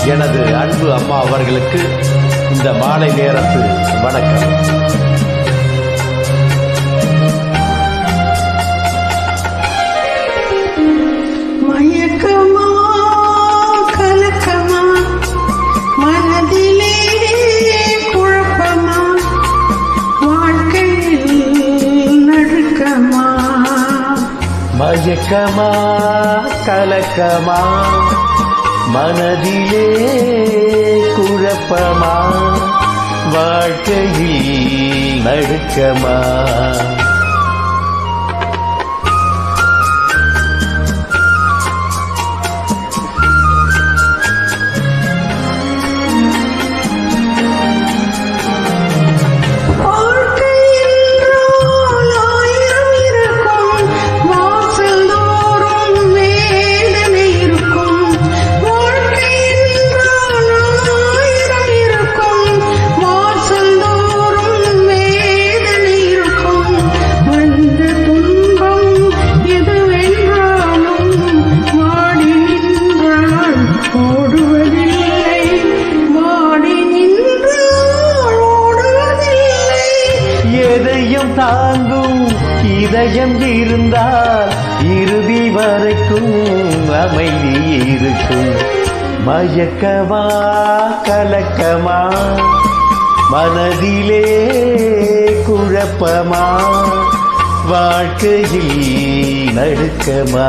எனது அன்பு அம்மா அவர்களுக்கு இந்த மாலை நேரத்து வணக்கம் மயக்கமா கலக்கமா மனதிலே குழப்பமா வாழ்க்கையில் நடுக்கமா மயக்கமா கலக்கமா மனதிலே குழப்பமா வாழ்க்கையில் நடுக்கமா வாழ்க்கையில் ஆயிரம் இருக்கும் வாசல் தோறும் வேதனை இருக்கும் வாழ்க்கையில் ஆயிரம் இருக்கும் வாசல் தோறும் வேதனை இருக்கும் வந்த துன்பம் எதுவென்றாலும் வாடி நின்றால் ஓடுவதில்லை வாடி நின்றால் ஓடுவதில்லை எதையும் தாங்கும் இதயம் இருந்தால் இறுதி வரைக்கும் அமைதி இருக்கும் மயக்கமா கலக்கமா மனதிலே குழப்பமா வாழ்க்கையில் நடுக்கமா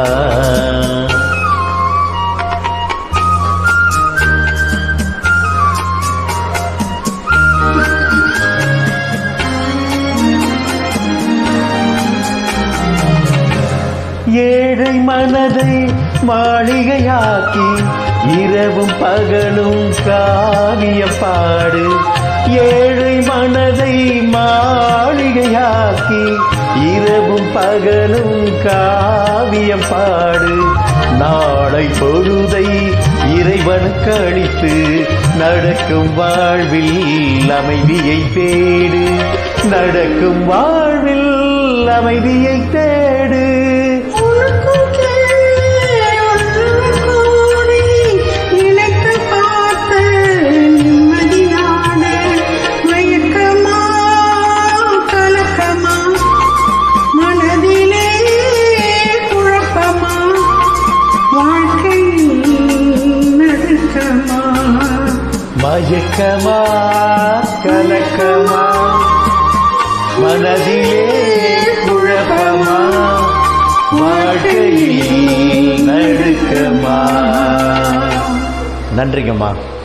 ஏழை மனதை மாளிகையாக்கி இரவும் பகலும் காவியம் பாடு ஏழை மனதை மாளிகையாக்கி இரவும் பகலும் காவியம் பாடு நாளை பொழுதை இறைவனுக்கு அளித்து நடக்கும் வாழ்வில் அமைதியை தேடு நடக்கும் வாழ்வில் அமைதியை தேடு உனக்கும் கீழே ஒன்றும் கூடி நினைத்து பார்த்த நிம்மதியான மயக்கமா கலக்கமா மனதிலே குழப்பமா வாழ்க்கையில் நடுக்கமா மயக்கமா கலக்கமா மனதிலே குழப்பமா வாழ்க்கையில் நடுக்கமா நன்றிங்கம்மா